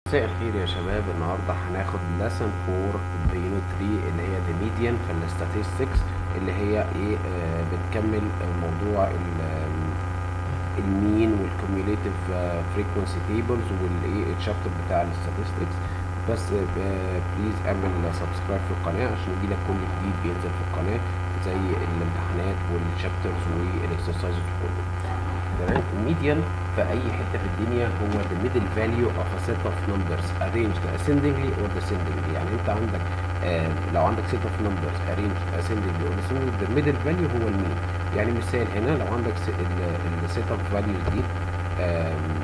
مساء الخير يا شباب النهارده هناخد lesson 4 بيونت 3 اللي هي the median في الستاتستكس اللي هي ايه آه بنكمل موضوع ال- المين والكوميوليتيف فريكونسي تيبلز والايه الشابتر بتاع الستاتستكس بس بليز اعمل سبسكرايب في القناه عشان يجيلك كل جديد بينزل في القناه زي الامتحانات والشابترز والاكسرسايزز كله تمام الميديان في اي حته في الدنيا هو the middle value of a set of numbers arranged ascendingly or descendingly يعني انت عندك آه لو عندك set of numbers arranged ascendingly or descendingly the middle value هو المين يعني مثال هنا لو عندك السيت اوف values دي آم،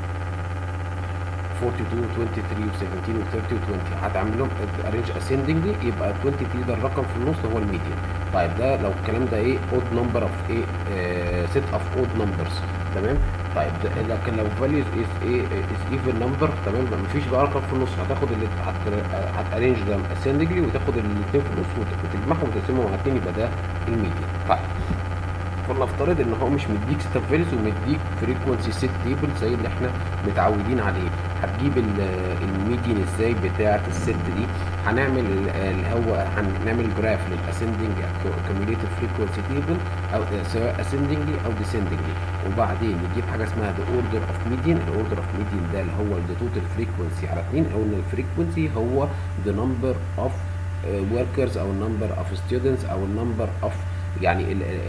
42 23 و17 و30 و20 هتعمل لهم arrange ascendingly يبقى 23 ده الرقم في النص هو الميديان طيب ده لو الكلام ده ايه odd number of ايه set of odd numbers تمام طيب ده لكن لو values is ايه is even number تمام مفيش بقى رقم في النص هتاخد اللي هتارينج ده ascendingly وتاخد الاثنين في النص وت- وتجمعهم وتقسمهم على اثنين يبقى ده الميديان طيب فلنفترض ان هو مش مديك ست فاليوز ومديك فريكونسي ست تيبل زي اللي احنا متعودين عليه هتجيب ال- الميديان ازاي بتاعه الست دي هنعمل ال- اللي هو هنعمل جراف للاسندنج كوميوليتيف فريكونسي تيبل او سواء اسندنجلي او ديسندنجلي وبعدين نجيب حاجه اسمها ذا اوردر اوف ميديان الاوردر اوف ميديان ده اللي هو ذا توتال فريكونسي على 2 او ان الفريكونسي هو ذا نمبر اوف workers او النمبر اوف students او النمبر اوف يعني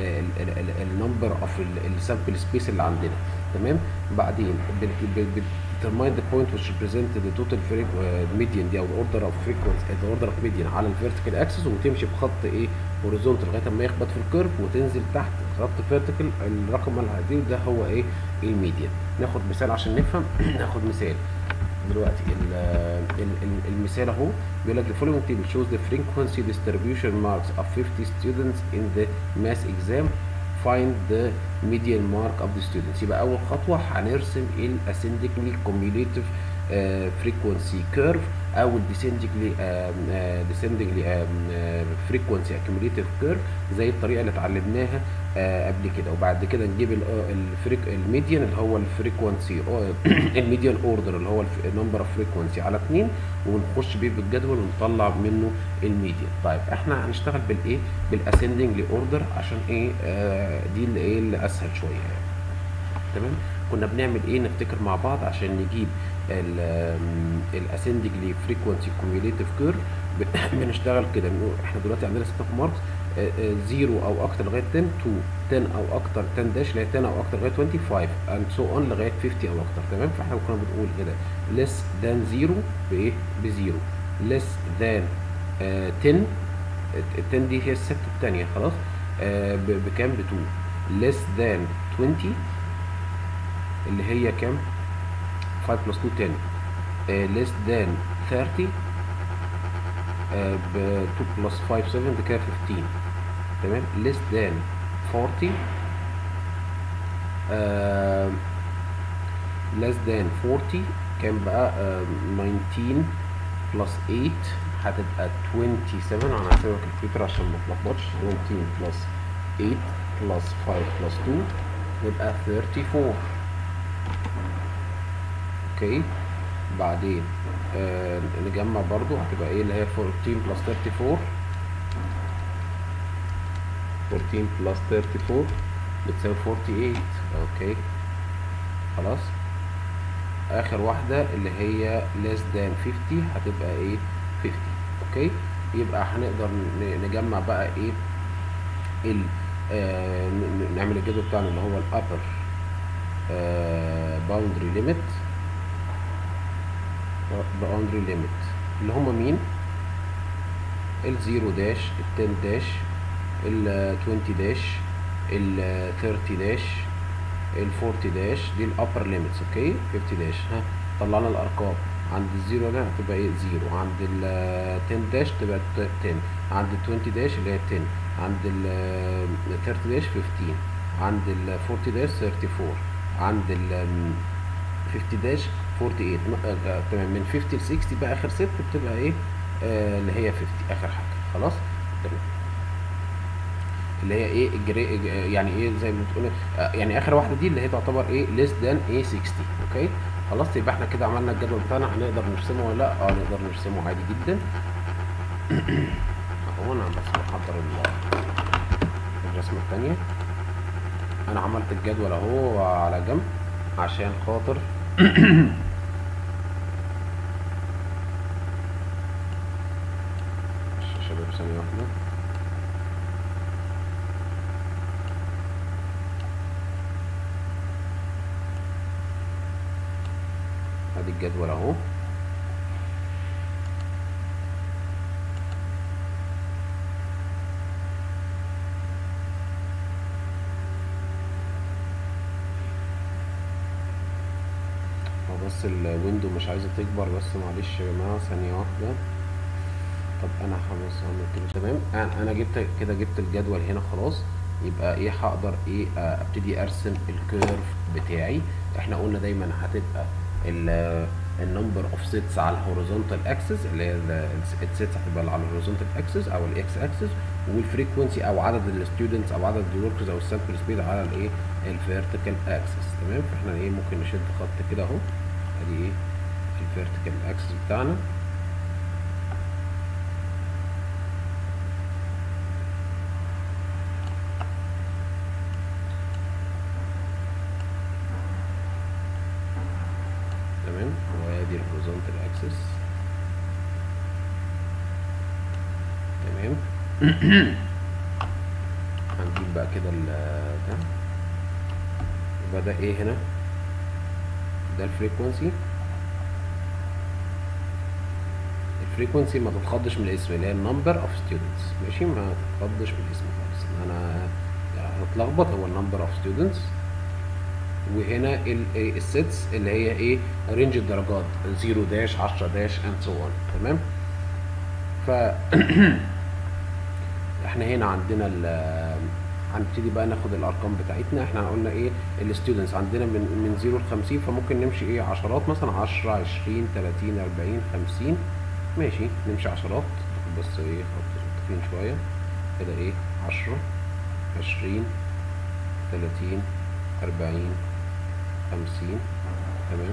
النمبر اوف السامبل سبيس اللي عندنا تمام بعدين determine the point which represent the total freq- uh, median دي او الاوردر اوف frequency the order of median على الفيرتيكال اكسس وتمشي بخط ايه هوريزونتال لغايه ما يخبط في الكيرف وتنزل تحت خط فيرتيكال الرقم اللي هتجيبه ده هو ايه الميديان ناخد مثال عشان نفهم ناخد مثال دلوقتي ال ال ال المثال اهو بيقول لك the following table shows the frequency distribution marks of 50 students in the math exam find the median mark of the students يبقى اول خطوه هنرسم ال ascendingly cumulative uh, frequency curve او ال descendingly um, uh, descendingly um, uh, frequency accumulative curve زي الطريقه اللي اتعلمناها آه قبل كده وبعد كده نجيب ال- آه، الفريك الميديان اللي هو الفريكونسي الميديان اوردر اللي هو النمبر اوف فريكونسي على 2 ونخش بيه بالجدول ونطلع منه الميديان طيب احنا هنشتغل بالايه بالاسندنج اوردر عشان ايه آه دي اللي ايه اللي اسهل شويه يعني. تمام كنا بنعمل ايه نفتكر مع بعض عشان نجيب الاسندنج فريكونسي كوميوليتيف كيرف بنشتغل كده بنقول احنا دلوقتي عندنا ست اوف ماركس زيرو او اكتر لغايه 10 2 10 او اكتر 10 داش لغايه 10 او اكتر لغايه 25 اند سو اون لغايه 50 او اكتر تمام فاحنا كنا بنقول كده less than 0 بايه بزيرو less than آه 10 ال 10 دي هي الست الثانيه خلاص آه ب- بكام ب 2 less than 20 اللي هي كام 5 plus 2 10 آه less than 30 آه ب 2 plus 5 7 ده كده 15 تمام less than 40 آه less than 40 كام بقى آه 19 plus 8 هتبقى 27 انا هسيبها كالكوليتر عشان ما اتلخبطش 19 plus 8 plus 5 plus 2 يبقى 34 اوكي بعدين آه نجمع برضو هتبقى ايه اللي هي 14 plus 34 14 plus 34 بتساوي 48 اوكي خلاص اخر واحدة اللي هي less than 50 هتبقى ايه 50 اوكي يبقى هنقدر ن- نجمع بقى ايه ال آه ن- ن- نعمل الجدول بتاعنا اللي هو الابر باوندري ليميت باوندري ليميت اللي هم مين ال0 داش ال10 داش ال20 داش ال30 داش ال40 داش دي الابر ليميتس اوكي 50 داش ها طلعنا الارقام عند الزيرو ده هتبقى ايه زيرو عند ال10 داش تبقى 10 عند ال20 داش اللي هي 10 عند ال30 داش 15 عند ال40 داش 34 عند ال 50 داش 48 م- آه، آه، تمام من 50 ل 60 بقى اخر ست بتبقى ايه آه اللي هي 50 اخر حاجه خلاص تمام اللي هي ايه الجري يعني ايه زي ما بتقول آه، يعني اخر واحده دي اللي هي تعتبر ايه less than ايه 60 اوكي خلاص يبقى احنا كده عملنا الجدول بتاعنا هنقدر نرسمه ولا لا اه نقدر نرسمه عادي جدا اهو انا بس بحضر ال- الرسمه الثانيه انا عملت الجدول اهو على جنب عشان خاطر معلش يا شباب ثانيه واحده ادي الجدول اهو هو بس الويندو مش عايزه تكبر بس معلش يا جماعه ثانيه واحده طب انا خلاص اعمل كده تمام انا أنا جبت كده جبت الجدول هنا خلاص يبقى ايه هقدر ايه آه، ابتدي ارسم الكيرف بتاعي احنا قلنا دايما هتبقى النمبر اوف سيتس على الهوريزونتال اكسس اللي هي السيتس هتبقى على الهوريزونتال اكسس او الاكس اكسس والفريكونسي او عدد الستودنتس او عدد الوركرز او السامبل سبيد على الايه الفيرتيكال اكسس تمام فاحنا ايه ممكن نشد خط كده اهو ادي ايه الفيرتيكال اكسس بتاعنا تمام وادي الهوريزونتال اكسس تمام هنجيب بقى كده ال ده يبقى ده ايه هنا ده الفريكونسي الفريكونسي ما تتخضش من الاسم اللي هي النمبر اوف ستودنتس ماشي ما تتخضش من الاسم خالص انا هتلخبط هو النمبر اوف ستودنتس وهنا ال- إيه السيتس اللي هي ايه رينج الدرجات 0 داش 10 داش اند سو اون تمام ف احنا هنا عندنا ال هنبتدي بقى ناخد الارقام بتاعتنا احنا قلنا ايه الستودنتس عندنا من من 0 ل 50 فممكن نمشي ايه عشرات مثلا 10 20 30 40 50 ماشي نمشي عشرات بس ايه خط تخين شويه كده ايه 10 20 30 40 50 تمام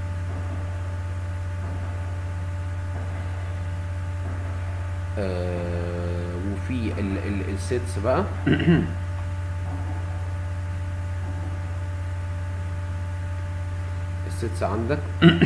آه وفي ال ال السيتس بقى السيتس عندك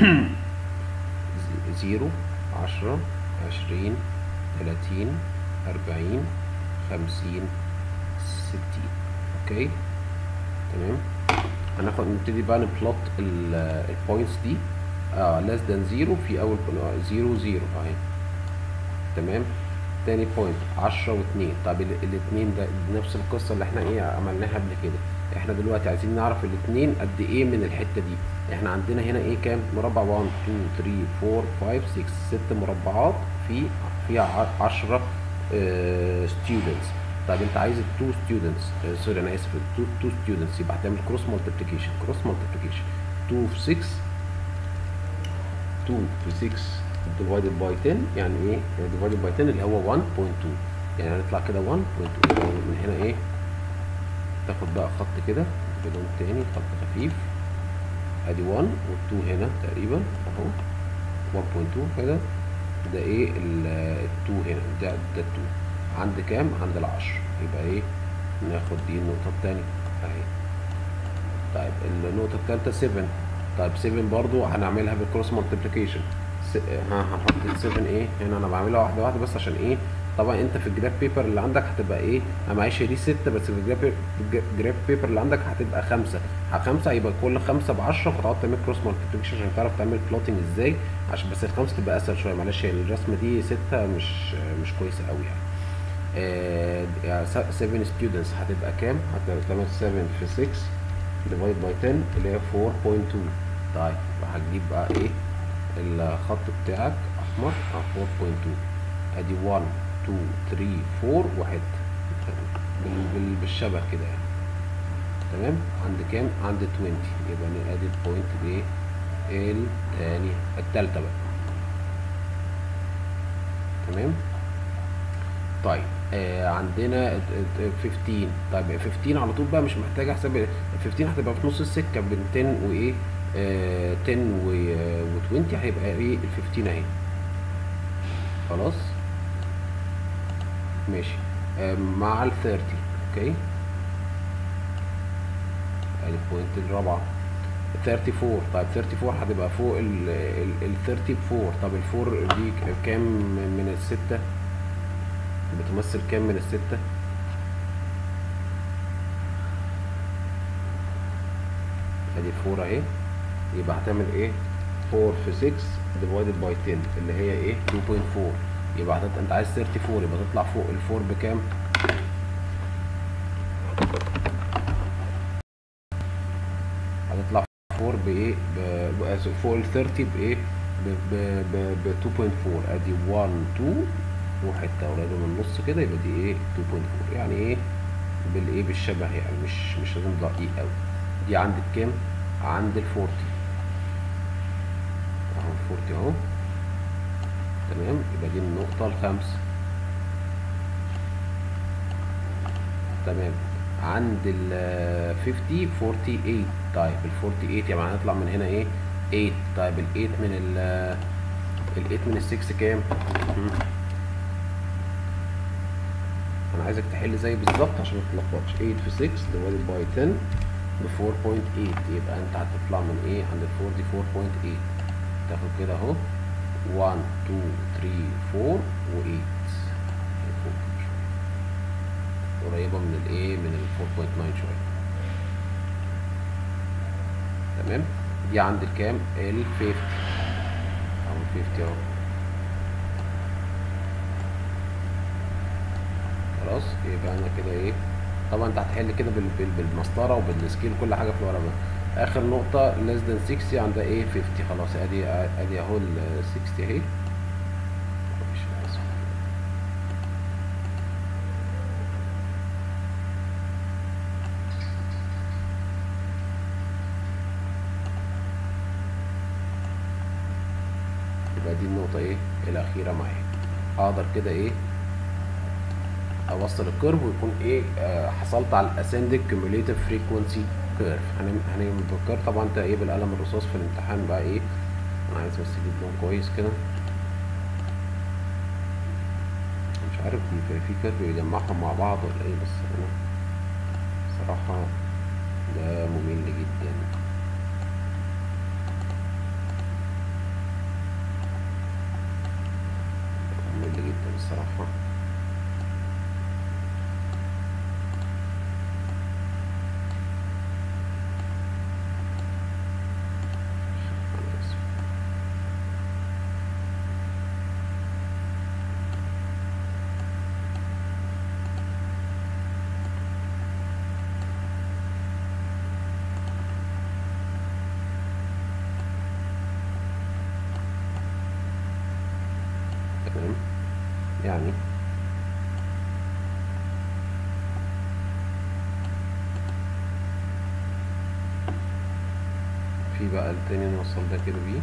ز- زيرو عشرة عشرين تلاتين أربعين خمسين ستين أوكي تمام هناخد نبتدي بقى نبلوت البوينتس دي اه less than زيرو في أول زيرو زيرو أهي تمام تاني بوينت 10 و2 طب ال- الاتنين ده نفس القصه اللي احنا ايه عملناها قبل كده احنا دلوقتي عايزين نعرف الاتنين قد ايه من الحته دي احنا عندنا هنا ايه كام مربع 1 2 3 4 5 6 ست مربعات في فيها 10 ستودنتس طيب انت عايز 2 ستودنتس سوري انا اسف 2 2 ستودنتس يبقى هتعمل كروس مالتيبليكيشن كروس مالتيبليكيشن 2 في 6 2 في 6 divided by 10 يعني ايه divided by 10 اللي هو 1.2 يعني هنطلع كده 1.2 يعني من هنا ايه تاخد بقى خط كده بدون تاني خط خفيف ادي 1 و2 هنا تقريبا اهو 1.2 كده ده ايه ال 2 هنا ده ده 2 عند كام عند ال 10 يبقى ايه ناخد دي النقطة التانية اهي طيب النقطة التالتة 7 طيب 7 برضو هنعملها بالكروس مالتيبليكيشن ها هنحط ال 7 ايه هنا انا بعملها واحدة واحدة بس عشان ايه طبعا انت في الجراف بيبر اللي عندك هتبقى ايه انا معيش دي 6 بس في الجراف بيبر الجراف بيبر اللي عندك هتبقى 5 خمسة يبقى كل 5 ب 10 فتقعد تعمل كروس مالتيبليكيشن عشان تعرف تعمل بلوتنج ازاي عشان بس الخمسة تبقى اسهل شوية معلش هي الرسمة دي 6 مش مش كويسة قوي يعني آه 7 ستودنتس هتبقى كام؟ هتبقى 7 في 6 ديفايد باي 10 اللي هي 4.2 طيب هتجيب بقى ايه الخط بتاعك احمر اه 4.2 ادي 1 2 3 4 وحته بال بال بالشبه كده يعني تمام عند كام عند 20 يبقى ادي البوينت دي التانية التالتة بقى تمام طيب آه عندنا ال- ال- 15 طيب 15 على طول بقى مش محتاج احسب ال 15 هتبقى في نص السكه بين 10 وايه آه 10 و 20 هيبقى ايه ال 15 اهي خلاص ماشي آه مع ال 30 اوكي ادي البوينت الرابعه 34 طيب 34 هتبقى فوق ال ال 34 طب ال 4 دي كام من الستة بتمثل كام من الستة ادي 4 اهي يبقى هتعمل ايه 4 في 6 divided by 10 اللي هي ايه 2.4 يبقى هتط... انت عايز 34 يبقى تطلع فوق ال 4 بكام هتطلع 4 بايه ب... فوق ال 30 بايه ب ب ب ب 2.4 ادي 1 2 وحته قريبه من النص كده يبقى دي ايه 2.4 يعني ايه بالايه بالشبه يعني مش مش لازم دقيق قوي دي عندك كام عند ال 40 اهو 40 اهو تمام يبقى دي النقطه الخامسه تمام عند ال 50 48 طيب ال 48 يبقى هنطلع من هنا ايه 8 طيب ال 8 من ال ال 8 من ال 6 كام انا عايزك تحل زي بالظبط عشان ما تتلخبطش 8 في 6 divided by 10 ب 4.8 يبقى انت هتطلع من ايه عند ال 4 دي 4.8 تاخد كده اهو 1 2 3 4 و8 قريبة من الايه من ال 4.9 شوية تمام دي عند الكام ال 50 اهو ال 50 اهو خلاص يبقى انا كده ايه طبعا انت هتحل كده بال بال بالمسطره وبالسكيل كل حاجه في الورقه اخر نقطه less than 60 عندها ايه 50 خلاص ادي ادي اهو ال 60 اهي يبقى دي النقطه ايه الاخيره معايا اقدر كده ايه اوصل الكيرف ويكون ايه آه حصلت على الاسندك كيوميوليتيف فريكونسي كيرف هنعمل بالكيرف طبعا انت ايه بالقلم الرصاص في الامتحان بقى ايه انا عايز بس اجيب لون كويس كده مش عارف في في كيرف بيجمعهم مع بعض ولا ايه بس انا صراحة ده ممل جدا ممل جدا الصراحة تمام يعني في بقى التاني نوصل ده كده بيه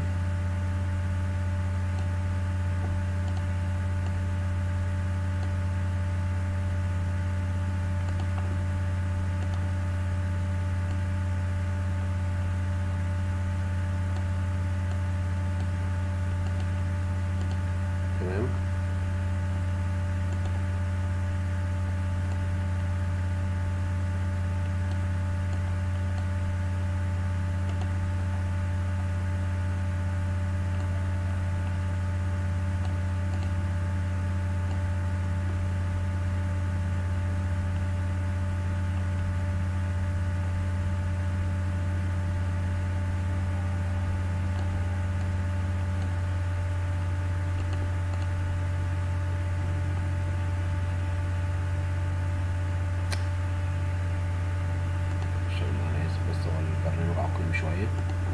تمام عشان انا اسف بس هو البرنامج عقيم شوية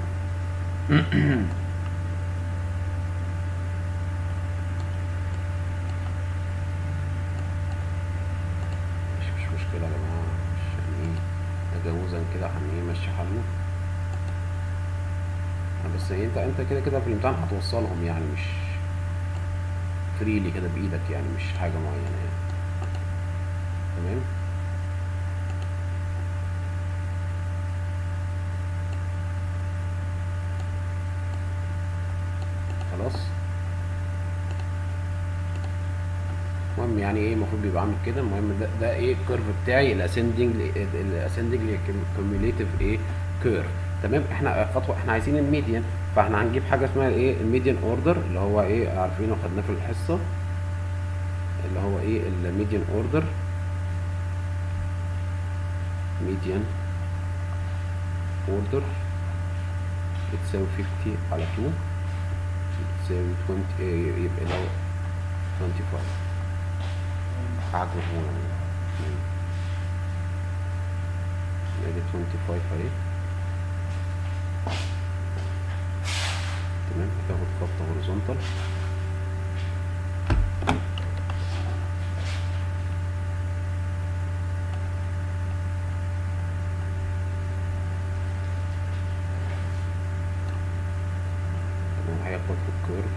مش مش مشكلة يا جماعة عشان ايه تجاوزا كده هن ايه ماشي حالنا بس إيه، انت انت كده كده في الامتحان هتوصلهم يعني مش فريلي كده بايدك يعني مش حاجة معينة يعني تمام المهم يعني ايه المفروض بيبقى عامل كده المهم ده ده ايه الكيرف بتاعي الاسندنج الاسندنج كوميوليتيف ايه كيرف تمام احنا خطوه احنا عايزين الميديان فاحنا هنجيب حاجه اسمها ايه الميديان اوردر اللي هو ايه عارفينه خدناه في الحصه اللي هو ايه الميديان اوردر ميديان اوردر بتساوي 50 على 2 بتساوي 20 إيه يبقى لو 25 حاجة هو ادي 25 اهي تمام هتاخد خط هوريزونتال تمام هياخد في الكيرف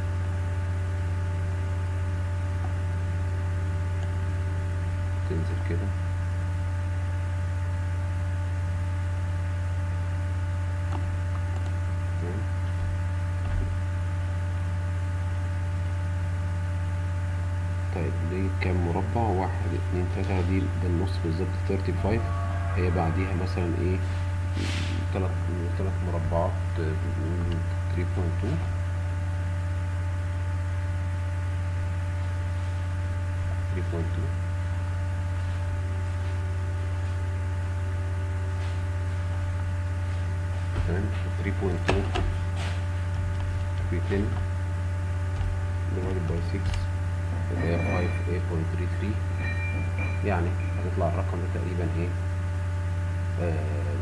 تنزل كده تمام طيب دي كام مربع واحد اتنين تلاتة دي ده النص بالظبط 35 هي بعديها مثلا ايه تلات تلات مربعات م- 3.2 3.2 تمام 3.2 في 10 divided by 6 اللي هي 5 8.33 يعني هيطلع الرقم ده تقريبا ايه آه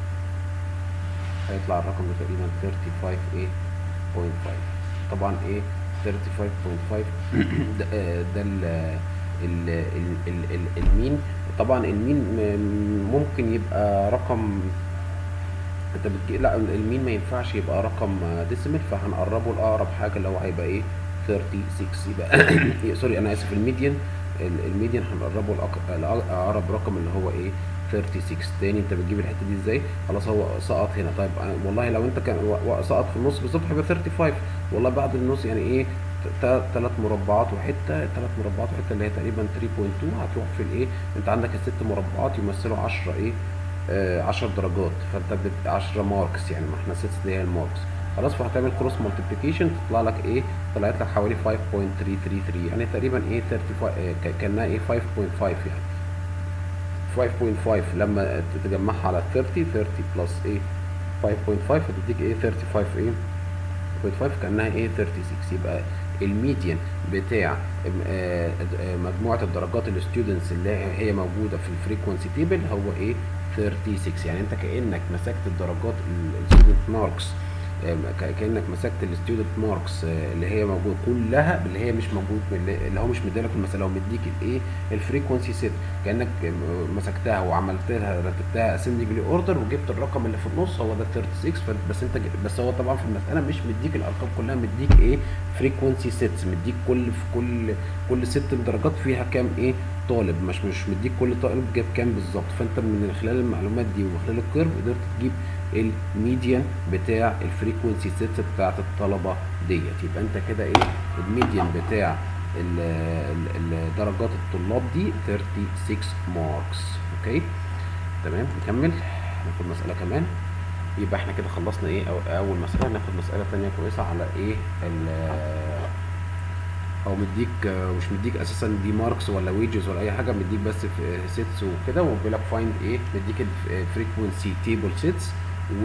هيطلع الرقم ده تقريبا 35 طبعا ايه 35.5 ده, آه، ده ال ال ال ال ال المين طبعا المين م- ممكن يبقى رقم انت بتجي لا المين ما ينفعش يبقى رقم ديسيمال فهنقربه لاقرب حاجه اللي هو هيبقى ايه 36 يبقى سوري انا اسف الميديان ال- الميديان هنقربه لأق- لاقرب رقم اللي هو ايه 36 تاني انت بتجيب الحته دي ازاي خلاص هو سقط هنا طيب أنا- والله لو انت كان و- و- سقط في النص بالظبط هيبقى 35 والله بعد النص يعني ايه ثلاث مربعات وحته ثلاث مربعات وحته اللي هي تقريبا 3.2 هتروح في الايه انت عندك الست مربعات يمثلوا 10 ايه آه 10 درجات فانت بت 10 ماركس يعني ما احنا 6 اللي هي الماركس خلاص فهتعمل كروس مالتيبليكيشن تطلع لك ايه طلعت لك حوالي 5.333 يعني تقريبا ايه 35 آه، ك- كانها ايه 5.5 يعني 5.5 لما تتجمعها على 30 30 بلس ايه 5.5 هتديك ايه 35 ايه 0.5 كانها ايه 36 يبقى الميديان بتاع آه، آه، مجموعه الدرجات الستودنتس اللي هي موجوده في الفريكونسي تيبل هو ايه 36 يعني انت كانك مسكت الدرجات الستودنت ماركس كانك مسكت الستودنت ماركس اللي هي موجود كلها اللي هي مش موجود اللي اللي هو مش مديلك المساله هو مديك الايه الفريكونسي سيت كانك مسكتها وعملت لها رتبتها اسندنجلي اوردر وجبت الرقم اللي في النص هو ده 36 ف- بس انت ج- بس هو طبعا في المساله مش مديك الارقام كلها مديك ايه فريكونسي سيتس مديك كل في كل كل ست درجات فيها كام ايه طالب مش مش مديك كل طالب جاب كام بالظبط فانت من خلال المعلومات دي ومن خلال الكيرف قدرت تجيب الميديان بتاع الفريكونسي سيتس بتاعت الطلبه ديت يبقى انت كده ايه الميديان بتاع ال- ال- ال- درجات الطلاب دي 36 ماركس اوكي تمام نكمل ناخد مسألة كمان يبقى احنا كده خلصنا ايه أو اول مسألة ناخد مسألة تانية كويسة على ايه ال هو مديك آه، مش مديك اساسا دي ماركس ولا ويجز ولا اي حاجه مديك بس سيتس وكده وبيقول لك فايند ايه مديك الفريكونسي تيبل سيتس و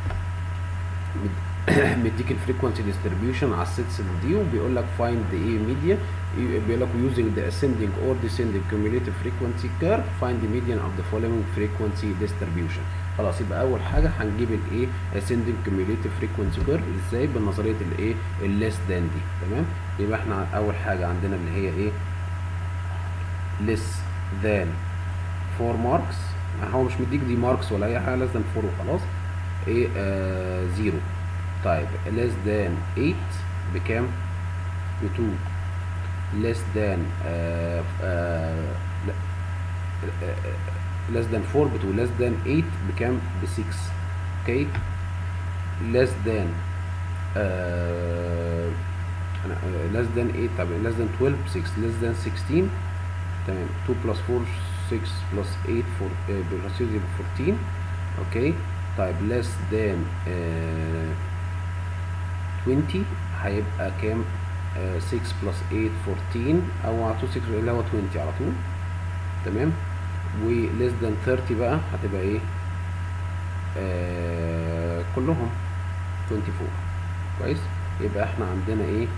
مد- مديك الفريكونسي ديستريبيوشن على السيتس دي وبيقول لك فايند ايه ميديا بيقول لك using the ascending or descending cumulative frequency curve find the median of the following frequency distribution خلاص يبقى اول حاجه هنجيب الايه ascending cumulative frequency curve ازاي بنظريه الايه الليس than دي تمام يبقى احنا اول حاجه عندنا اللي هي ايه less than 4 marks يعني هو مش مديك دي ماركس ولا اي حاجه less than 4 وخلاص ايه آه زيرو طيب less than 8 بكام ب 2 less than آه آه لا آه، آه، less than 4 ب 2 less than 8 بكام ب 6 اوكي less than آه انا less than 8 طب less than 12 6 less than 16 تمام 2 plus 4 6 plus 8 4 آه، plus 6 يبقى 14 اوكي طيب less than آه 20 هيبقى كام آه 6 plus 8 14 او على طول 6 اللي هو 20 على طول تمام و less than 30 بقى هتبقى ايه آه كلهم 24 كويس يبقى احنا عندنا ايه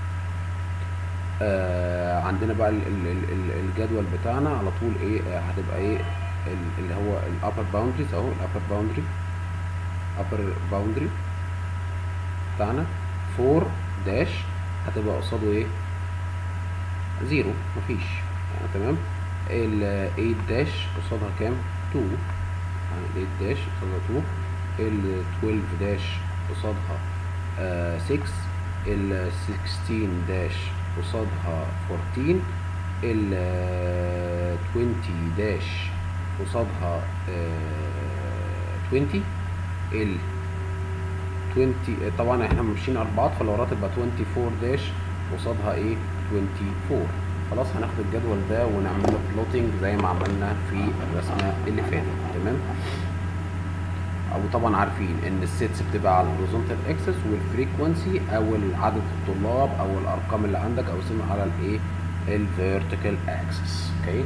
آه عندنا بقى ال ال ال ال الجدول بتاعنا على طول ايه آه هتبقى ايه ال- اللي هو الابر باوندريز اهو الابر باوندري upper boundary بتاعنا 4 داش هتبقى قصاده ايه زيرو مفيش يعني تمام ال 8 داش قصادها كام 2 يعني ال 8 داش قصادها 2 ال 12 داش قصادها آه 6 ال 16 داش قصادها 14 ال آه، 20 داش قصادها آه 20 ال 20 طبعا احنا ماشيين اربعات فلو وراها تبقى 24 داش قصادها ايه 24 خلاص هناخد الجدول ده ونعمل له بلوتنج زي ما عملنا في الرسمه اللي فاتت تمام او طبعا عارفين ان السيتس بتبقى على الهوريزونتال اكسس والفريكونسي او عدد الطلاب او الارقام اللي عندك او اسمها على الايه الفيرتيكال اكسس اوكي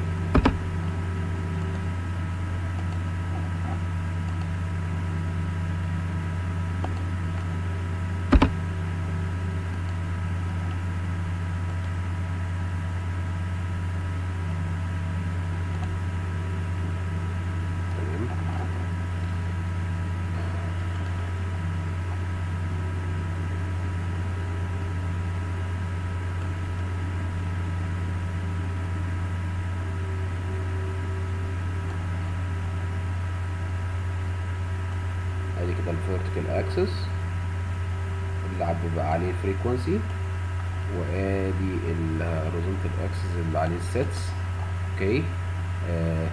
تمام ادي كده الفيرتيكال اكسس اللي عم بيبقى عليه الفريكونسي وادي الهوريزونتال اكسس اللي عليه السيتس اوكي آه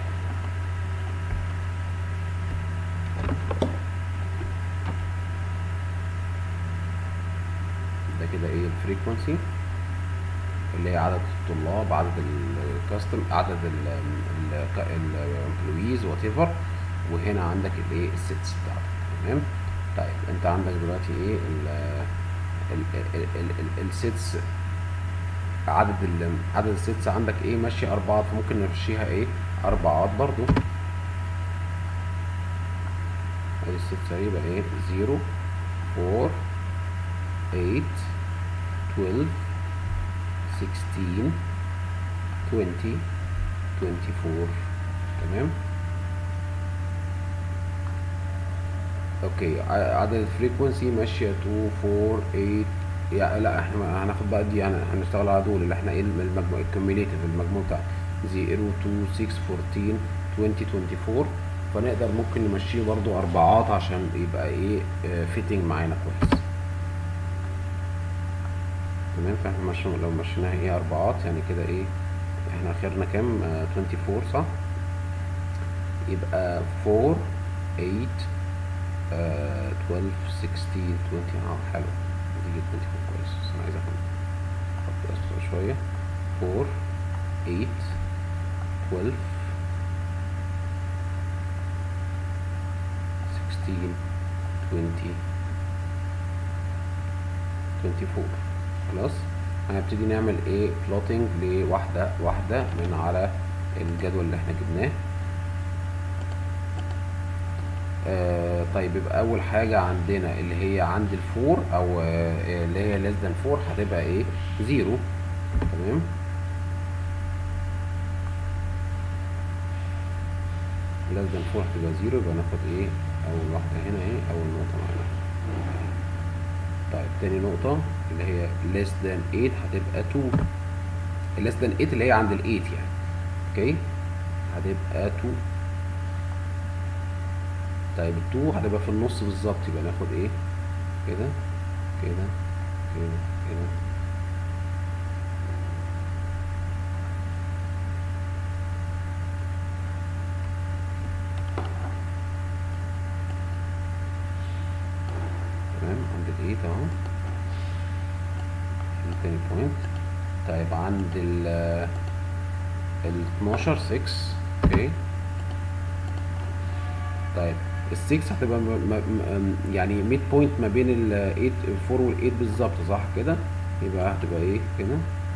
ده كده ايه الفريكونسي اللي هي عدد الطلاب عدد الكاستم عدد الامبلويز وات ايفر وهنا عندك الايه السيتس بتاعتك تمام طيب انت عندك دلوقتي ايه ال ال ال ال السيتس عدد ال عدد السيتس عندك ايه ماشي اربعات فممكن نمشيها ايه اربعات برضو ادي السيتس هيبقى ايه 0 4 8 12 16 20 24 تمام اوكي ع- عدد الفريكونسي ماشيه 2 4 8 يعني لا احنا هناخد بقى دي يعني هنشتغل على دول اللي احنا ايه المجموع الكوميوليتيف المجموع بتاع 0 2 6 14 20 24 فنقدر ممكن نمشيه برضو اربعات عشان يبقى ايه فيتنج معانا كويس تمام فاحنا ماشي لو مشيناها ايه اربعات يعني كده ايه احنا اخرنا كام آه 24 صح يبقى 4 8 آه 12 16 20 اه حلو دي 24 كويس بس انا عايز اخد احط اسفل شويه 4 8 12 16 20 24 خلاص هنبتدي نعمل ايه بلوتنج لواحده واحده من على الجدول اللي احنا جبناه آه طيب يبقى اول حاجه عندنا اللي هي عند الفور او آه اللي هي less than 4 هتبقى ايه زيرو تمام less than 4 هتبقى زيرو يبقى ناخد ايه اول واحده هنا ايه اول نقطه معانا طيب تاني نقطه اللي هي less than 8 هتبقى 2 less than 8 اللي هي عند ال 8 يعني اوكي هتبقى 2 طيب ال 2 هتبقى في النص بالظبط يبقى ناخد ايه كده كده كده كده تمام عند ال 8 اهو ال بوينت طيب عند ال ال 12 6 اوكي طيب ال 6 هتبقى م م م يعني ميد بوينت ما بين ال 8 4 وال 8 بالظبط صح كده يبقى هتبقى ايه كده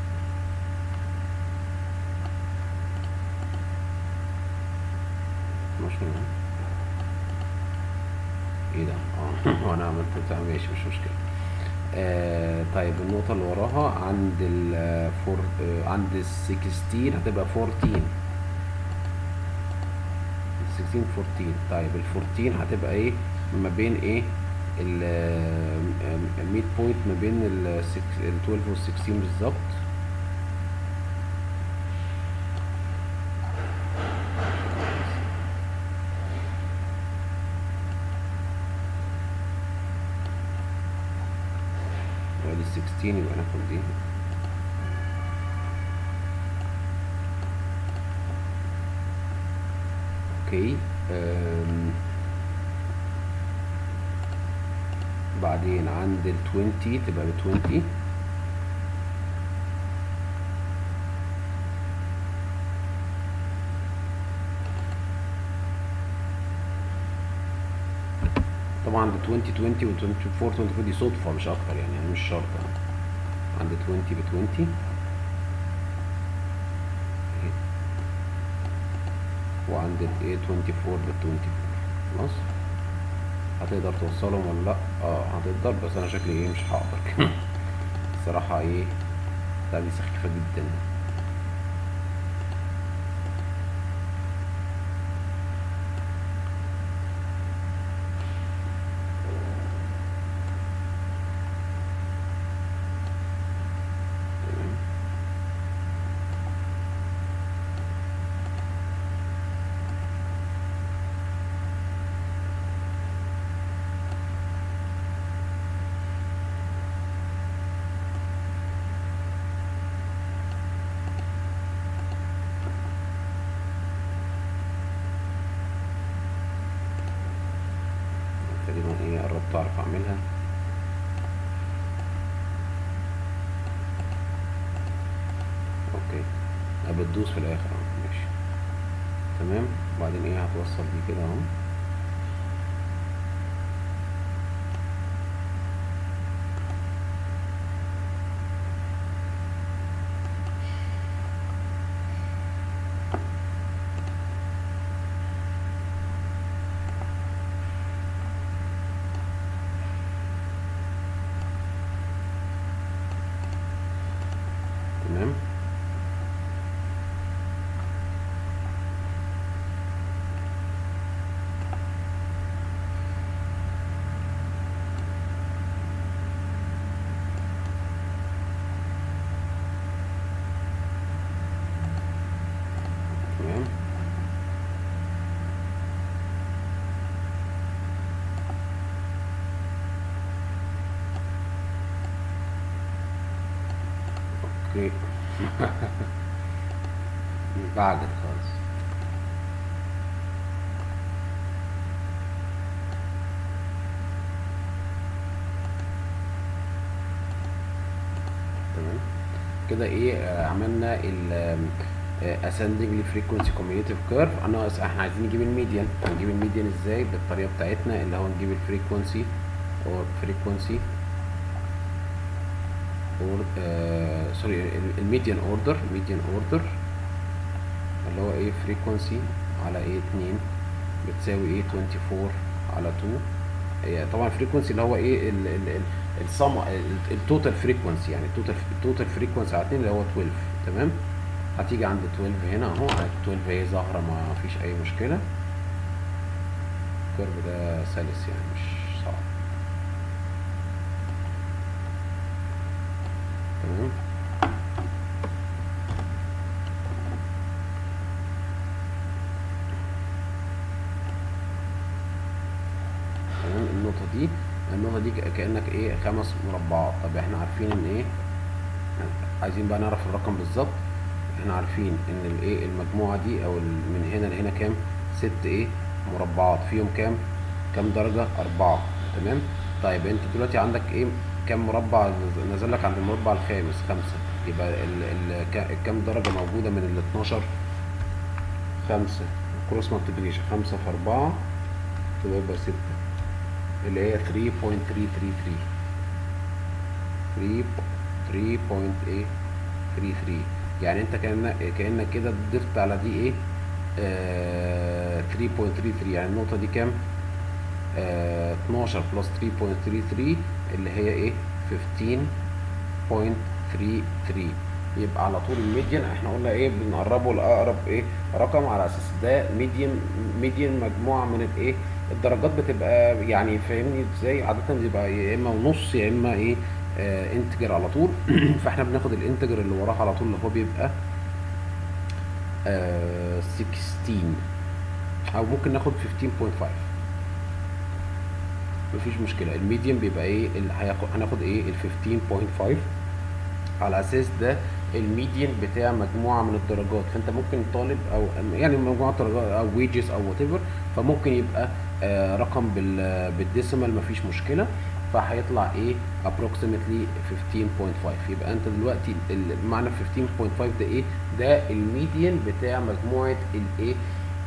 ايه ده اه وانا عملت بتاع ماشي مش مشكله آه طيب النقطة اللي وراها عند ال فور آه عند ال 16 هتبقى 14 16 14 طيب ال 14 هتبقى ايه ما بين ايه ال ميد بوينت ما بين ال 12 وال 16 بالظبط وادي 16 يبقى ناخد دي اوكي أم. بعدين عند ال 20 تبقى ب 20 طبعا عند 20 20 و 24 24 دي صدفة مش أكتر يعني, يعني مش شرط يعني. عند 20 ب 20 وعند ال A 24 ب 24 خلاص هتقدر توصلهم ولا لا اه هتقدر بس انا شكلي ايه مش هقدر الصراحة ايه لا دي سخيفة جدا تمام تقريبا ايه قربت اعرف اعملها اوكي اه بتدوس في الاخر اه ماشي تمام وبعدين ايه هتوصل دي كده اهو تمام تمام اوكي بعد خالص تمام كده ايه آه، عملنا ال ascendingly frequency cumulative curve انا احنا عايزين نجيب الميديان هنجيب الميديان ازاي بالطريقه بتاعتنا اللي هو نجيب الفريكونسي او frequency اور سوري الميديان اوردر الميديان اوردر اللي هو ايه فريكونسي على ايه 2 بتساوي ايه 24 على 2 هي طبعا فريكونسي اللي هو ايه ال ال ال الصم التوتال فريكونسي يعني التوتال التوتال فريكونسي على 2 اللي هو 12 تمام هتيجي عند 12 هنا اهو عند 12 هي ظاهره ما فيش اي مشكله الكيرف ده سلس يعني مش صعب تمام تمام النقطة دي النقطة دي كأنك ايه خمس مربعات طب احنا عارفين ان ايه عايزين بقى نعرف الرقم بالظبط احنا عارفين ان الايه المجموعة دي او ال- من هنا لهنا كام ست ايه مربعات فيهم كام كام درجة أربعة تمام طيب انت دلوقتي عندك ايه كام مربع نزل لك عند المربع الخامس خمسة يبقى ال ال كا- كام درجة موجودة من ال 12 خمسة كروس مالتيبليكيشن خمسة في أربعة تبقى يبقى ستة اللي هي 3.333 3.833 يعني انت كأنك كأنك كده ضفت على دي ايه آه 3.33 يعني النقطة دي كام؟ آه 12 بلس 3.33 اللي هي ايه 15.33 يبقى على طول الميديان احنا قلنا ايه بنقربه لاقرب ايه رقم على اساس ده ميديان ميديان مجموعه من الايه الدرجات بتبقى يعني فاهمني ازاي عاده بتبقى يا اما ونص يا اما ايه آه انتجر على طول فاحنا بناخد الانتجر اللي وراه على طول اللي هو بيبقى آه 16 او ممكن ناخد 15.5 مفيش مشكله الميديم بيبقى ايه اللي هياخد هناخد ايه ال 15.5 على اساس ده الميديان بتاع مجموعه من الدرجات فانت ممكن طالب او يعني مجموعه درجات او ويجز او وات ايفر فممكن يبقى آه رقم بال بالديسيمال مفيش مشكله فهيطلع ايه approximately 15.5 يبقى انت دلوقتي ال- معنى 15.5 ده ايه ده الميديان بتاع مجموعه الايه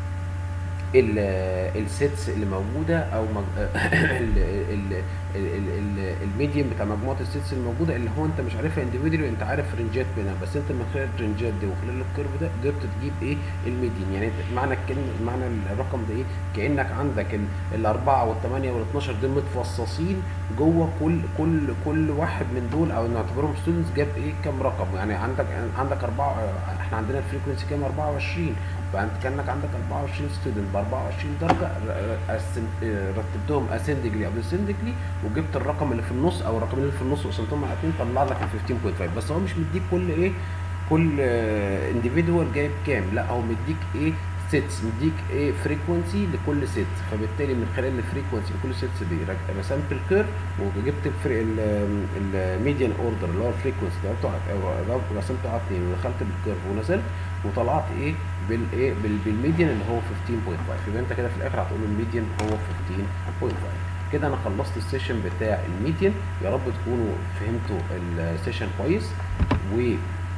ال- السيتس اللي موجوده او مج... ال- ال- ال- ال- الميديم بتاع مجموعه السيتس اللي موجوده اللي هو انت مش عارفها انديفيدولي انت عارف رينجات بينها بس انت من خلال الرينجات دي وخلال الكيرف ده قدرت تجيب ايه الميديان يعني انت- معنى الكلمه معنى الرقم ده ايه كانك عندك ال- الاربعه والثمانيه وال12 دول متفصصين جوه كل كل كل واحد من دول او نعتبرهم ستودنتس جاب ايه كام رقم يعني عندك عندك اربعه احنا عندنا الفريكونسي كام 24 فانت كانك عندك 24 ستودنت ب 24 درجه ر- قسم- اه، رتبتهم اسندجلي او ديسندجلي وجبت الرقم اللي في النص او الرقمين اللي في النص وقسمتهم على اتنين طلع لك ال 15.5 بس هو مش مديك كل ايه كل انديفيدوال جايب كام لا هو مديك ايه سيتس مديك ايه فريكونسي لكل سيت فبالتالي من خلال الفريكونسي لكل سيتس دي رج- رسمت الكيرف وجبت الفري- ال- الميديان اوردر اللي هو الفريكونسي ده بتاع أو- رسمته على اتنين ودخلت بالكيرف ونزلت وطلعت ايه بالايه بال- بالميديان اللي هو 15.5 يبقى انت كده في الاخر هتقول الميديان هو 15.5 كده انا خلصت السيشن بتاع الميديان يا رب تكونوا فهمتوا السيشن كويس و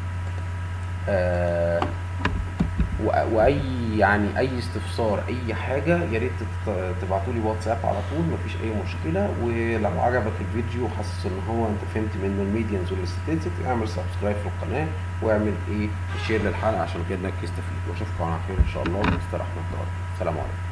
آه و- واي يعني اي استفسار اي حاجه يا ريت تبعتوا لي واتساب على طول مفيش اي مشكله ولو عجبك الفيديو وحاسس ان هو انت فهمت منه الميديانز والستاتستكس اعمل سبسكرايب في القناه واعمل ايه شير للحلقه عشان كده انك يستفيد واشوفكم على خير ان شاء الله واستراحوا النهارده سلام عليكم